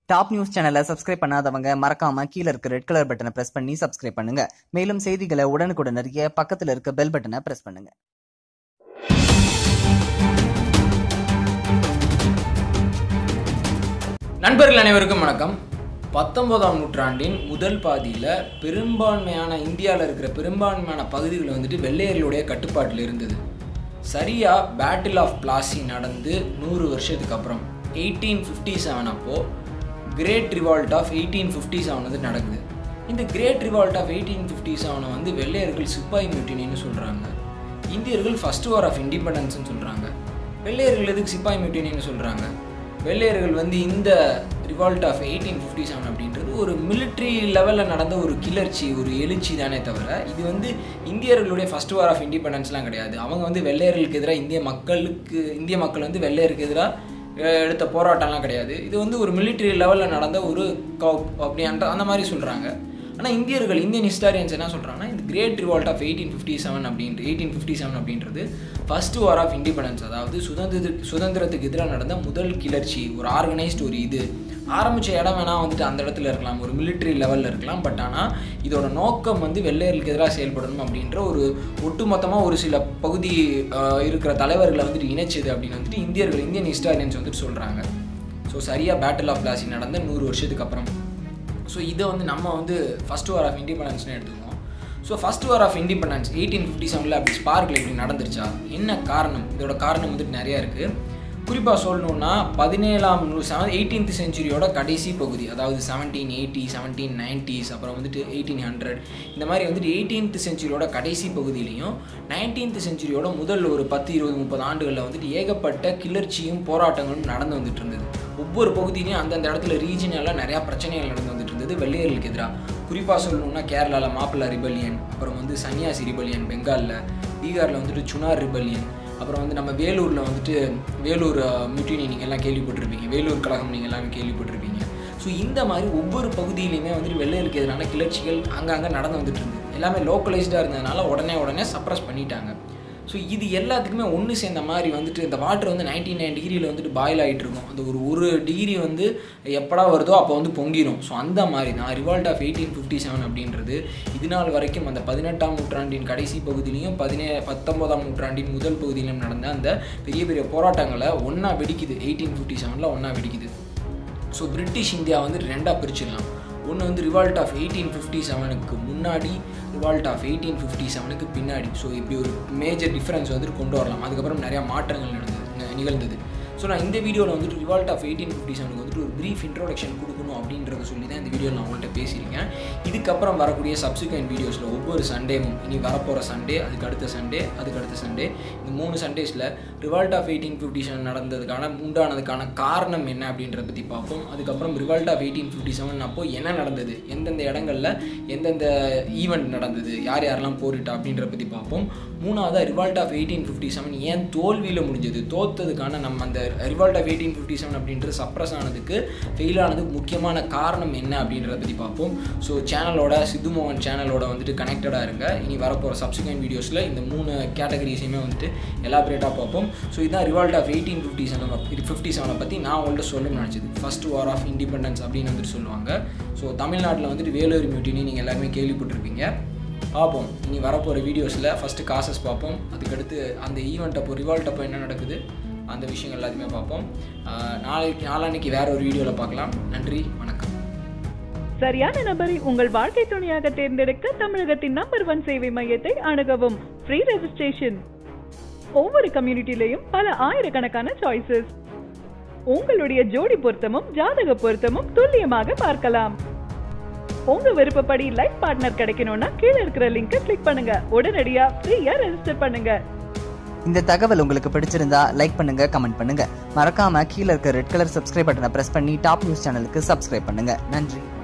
top news சேனலை subscribe பண்ணாதவங்க மறக்காம கீழ இருக்க ரெட் கலர் பட்டனை பிரஸ் பண்ணி சப்ஸ்கிரைப் பண்ணுங்க மேலும் செய்திகளை உடனுக்குடன் அறிய பக்கத்துல இருக்க பெல் பட்டனை பிரஸ் பண்ணுங்க நண்பர்கள் அனைவருக்கும் வணக்கம் பத்தொன்பதாம் நூற்றாண்டின் முதல் பாதியில் பெரும்பான்மையான இந்தியாவில் இருக்கிற பெரும்பான்மையான பகுதிகள் வந்துட்டு வெள்ளையர்களுடைய கட்டுப்பாட்டில் இருந்தது சரியாக பேட்டில் ஆஃப் பிளாசி நடந்து நூறு வருஷத்துக்கு அப்புறம் எயிட்டீன் ஃபிஃப்டி செவன் அப்போது great revolt of eighteen fifty seven வந்து நடக்குது இந்த great revolt of eighteen fifty செவனை வந்து வெள்ளையர்கள் சிப்பாய் மியூட்டினின்னு சொல்கிறாங்க இந்தியர்கள் ஃபர்ஸ்ட் வார் ஆஃப் இண்டிபெண்டன்ஸ்னு சொல்கிறாங்க வெள்ளையர்கள் எதுக்கு சிப்பாய் மியூட்டினின்னு சொல்கிறாங்க வெள்ளையர்கள் வந்து இந்த revolt of eighteen fifty seven அப்படின்றது ஒரு மிலிட்ரி லெவலில் நடந்த ஒரு கிளர்ச்சி ஒரு எழுச்சி தானே தவிர இது வந்து இந்தியர்களுடைய ஃபர்ஸ்ட் வார் ஆஃப் இண்டிபெண்டன்ஸ்லாம் கிடையாது அவங்க வந்து வெள்ளையர்களுக்கு எதிராக இந்திய மக்களுக்கு இந்திய மக்கள் வந்து வெள்ளையருக்கு எதிராக எடுத்த போராட்டம்லாம் கிடையாது இது வந்து ஒரு மிலிட்ரி லெவலில் நடந்த ஒரு கப் அப்படின்ற அந்த மாதிரி சொல்கிறாங்க ஆனால் இந்தியர்கள் இந்தியன் ஹிஸ்டாரியன்ஸ் என்ன சொல்கிறாங்கன்னா இந்த great revolt of eighteen fifty seven அப்படின்ற எயிட்டீன் ஃபிஃப்டி செவன் அப்படின்றது ஃபர்ஸ்ட் வார் ஆஃப் இண்டிபெண்டன்ஸ் அதாவது சுதந்திர சுதந்திரத்துக்கு எதிராக நடந்த முதல் கிளர்ச்சி ஒரு ஆர்கனைஸ்ட் ஒரு இது ஆரம்பித்த இடம் வேணால் வந்துட்டு அந்த இடத்துல இருக்கலாம் ஒரு மிலிட்ரி லெவலில் இருக்கலாம் பட் ஆனால் இதோட நோக்கம் வந்து வெள்ளையர்களுக்கு எதிராக செயல்படணும் அப்படின்ற ஒரு ஒட்டுமொத்தமாக ஒரு சில பகுதி ஆஹ், இருக்கிற தலைவர்களை வந்துட்டு இணைச்சது அப்படின்னு வந்துட்டு இந்தியர்கள் இந்தியன் ஹிஸ்டாரியன்ஸ் வந்துட்டு சொல்கிறாங்க ஸோ சரியாக பேட்டில் ஆஃப் பிளாசி நடந்த நூறு வருஷத்துக்கு அப்புறம் ஸோ இதை வந்து நம்ம வந்து ஃபஸ்ட் வார் ஆஃப் இண்டிபெண்டன்ஸ்னு எடுத்துக்குவோம் so first war of independence eighteen fifty செவனில் அப்படி ஸ்பார்க்கில் இப்படி நடந்துருச்சா என்ன காரணம் இதோட காரணம் வந்துட்டு நிறையா இருக்குது குறிப்பாக சொல்லணுன்னா பதினேழாம் நூ செவன் எயிட்டீன்த் செஞ்சுரியோட கடைசி பகுதி அதாவது செவன்டீன் எயிட்டி செவன்டீன் நைன்டிஸ் அப்புறம் வந்துட்டு எயிட்டீன் ஹண்ட்ரட் இந்த மாதிரி வந்துட்டு எயிட்டீன்த் செஞ்சுரியோட கடைசி பகுதியிலையும் நைன்டீன்த் செஞ்சுரியோட முதல் ஒரு பத்து இருபது முப்பது ஆண்டுகளில் வந்துட்டு ஏகப்பட்ட கிளர்ச்சியும் போராட்டங்களும் நடந்து வந்துட்டு இருந்தது ஒவ்வொரு பகுதியிலையும் அந்தந்த இடத்துல ரீஜனலாக நிறையா பிரச்சனைகள் நடந்து வந்துட்டு இருந்தது வெள்ளையர்களுக்கு எதிராக குறிப்பாக சொல்லணும்னா கேரளாவில் மாப்பிள்ளை ரிபல்லியன் அப்புறம் வந்து சன்னியாசி ரிபல்லியன் பெங்காலில் பீகாரில் வந்துட்டு சுனார் ரிபல்லியன் அப்புறம் வந்து நம்ம வேலூரில் வந்துட்டு வேலூர் மியூட்டினி நீங்கள் எல்லாம் கேள்விப்பட்டிருப்பீங்க வேலூர் கழகம் நீங்கள் எல்லாமே கேள்விப்பட்டிருப்பீங்க ஸோ இந்த மாதிரி ஒவ்வொரு பகுதியிலையுமே வந்துட்டு வெள்ளையருக்கு எதிரான கிளர்ச்சிகள் அங்கங்கே நடந்து வந்துட்டு இருந்தது எல்லாமே லோக்கலைஸ்டாக இருந்ததுனால உடனே உடனே சப்ரஸ் பண்ணிட்டாங்க ஸோ இது எல்லாத்துக்குமே ஒன்று சேர்ந்த மாதிரி வந்துட்டு இந்த வாட்டர் வந்து நைன்டி நைன் டிகிரியில் வந்துட்டு பாயில் ஆகிட்டு இருக்கும் அந்த ஒரு ஒரு டிகிரி வந்து எப்படா வருதோ அப்போ வந்து பொங்கிடும் ஸோ அந்த மாதிரி தான் revolt of eighteen fifty seven அப்படின்றது இது நாள் வரைக்கும் அந்த பதினெட்டாம் நூற்றாண்டின் கடைசி பகுதியிலையும் பதினே பத்தொன்பதாம் நூற்றாண்டின் முதல் பகுதியிலும் நடந்த அந்த பெரிய பெரிய போராட்டங்களை ஒன்றா வெடிக்குது எயிட்டீன் ஃபிஃப்டி செவனில் ஒன்றா வெடிக்குது ஸோ பிரிட்டிஷ் இந்தியா வந்து ரெண்டாக பிரிச்சிடலாம் ஒன்று வந்து ரிவால்ட் ஆஃப் எயிட்டீன் ஃபிஃப்டி செவனுக்கு முன்னாடி ரிவால்ட் ஆஃப் எயிட்டீன் ஃபிஃப்டி செவனுக்கு பின்னாடி ஸோ இப்படி ஒரு மேஜர் டிஃப்ரென்ஸ் வந்துட்டு கொண்டு வரலாம் அதுக்கப்புறம் நிறையா மாற்றங்கள் நடந்தது ந- நிகழ்ந்தது ஸோ நான் இந்த வீடியோவில் வந்துட்டு ரிவால்ட் ஆஃப் எயிட்டீன் ஃபிஃப்டி செவனுக்கு வந்துட்டு ஒரு ப்ரீஃப் இன்ட்ரோடக்ஷன் கொடுக்கணும் அப்படின்றத சொல்லி தான் இந்த வீடியோவில் நான் உங்கள்கிட்ட பேசியிருக்கேன் இதுக்கப்புறம் வரக்கூடிய சப்சிக்வெண்ட் வீடியோஸில் ஒவ்வொரு சண்டேவும் இனி வரப்போகிற சண்டே அதுக்கு அடுத்த சண்டே அதுக்கு அடுத்த சண்டே இந்த மூணு சண்டேஸில் revolt of eighteen fifty seven நடந்ததுக்கான உண்டானதுக்கான காரணம் என்ன அப்படின்றத பற்றி பார்ப்போம் அதுக்கப்புறம் revolt of eighteen fifty seven அப்போ என்ன நடந்தது எந்தெந்த இடங்களில் எந்தெந்த ஈவெண்ட் நடந்தது யார் யாரெல்லாம் போரிட்டா அப்படின்றத பற்றி பார்ப்போம் மூணாவதாக revolt of eighteen fifty seven ஏன் தோல்வியில் முடிஞ்சது தோத்ததுக்கான நம்ம அந்த revolt of eighteen fifty seven அப்படின்றது சப்ரஸ் ஆனதுக்கு ஃபெயில் ஆனதுக்கு முக்கியமான காரணம் என்ன அப்படின்றத பற்றி பார்ப்போம் ஸோ சேனலோட சித்து மோகன் சேனலோட வந்துட்டு கனெக்டடாக இருங்க இனி வரப்போகிற சப்சிக்வெண்ட் வீடியோஸில் இந்த மூணு கேட்டகரிஸையுமே வந்துட்டு எலாபரேட்டாக பார்ப்போம் ஸோ இதுதான் revolt of eighteen fifty seven fifty செவனை பற்றி நான் உங்கள்கிட்ட சொல்லணும்னு நினச்சது ஃபர்ஸ்ட் வார் ஆஃப் இண்டிபெண்டன்ஸ் அப்படின்னு வந்துட்டு சொல்லுவாங்க ஸோ தமிழ்நாட்டில் வந்துட்டு வேலூர் மியூட்டினி நீங்கள் எல்லாருமே கேள்விப்பட்டிருப்பீங்க பார்ப்போம் இனி வரப்போகிற வீடியோஸில் ஃபஸ்ட்டு காசஸ் பார்ப்போம் அதுக்கடுத்து அந்த ஈவெண்ட் அப்போ ரிவால்ட் அப்போ என்ன நடக்குது அந்த விஷயங்கள் எல்லாத்தையுமே பார்ப்போம் ஆஹ் நாளைக்கு நாளான்னைக்கு வேற ஒரு வீடியோவில் பார்க்கலாம் நன்றி வணக்கம் சரியான நபரை உங்கள் வாழ்க்கை துணையாக தேர்ந்தெடுக்க தமிழகத்தின் நம்பர் ஒன் சேவை மையத்தை அணுகவும் ஃப்ரீ ரெஜிஸ்ட்ரேஷன் ஒவ்வொரு கம்யூனிட்டிலையும் பல ஆயிரக்கணக்கான சாய்ஸஸ் உங்களுடைய ஜோடி பொருத்தமும் ஜாதக பொருத்தமும் துல்லியமாக பார்க்கலாம் உங்க விருப்பப்படி லைஃப் பார்ட்னர் கிடைக்கணும்னா கீழே இருக்கிற லிங்கை கிளிக் பண்ணுங்க உடனடியா ஃப்ரீயா ரெஜிஸ்டர் பண்ணுங்க இந்த தகவல் உங்களுக்கு பிடிச்சிருந்தா லைக் பண்ணுங்க கமெண்ட் பண்ணுங்க மறக்காம கீழ இருக்க ரெட் கலர் சப்ஸ்கிரைப் பட்டனை பிரஸ் பண்ணி டாப் நியூஸ் சேனலுக்கு சப்ஸ்கிரைப் பண்ணுங்க நன்றி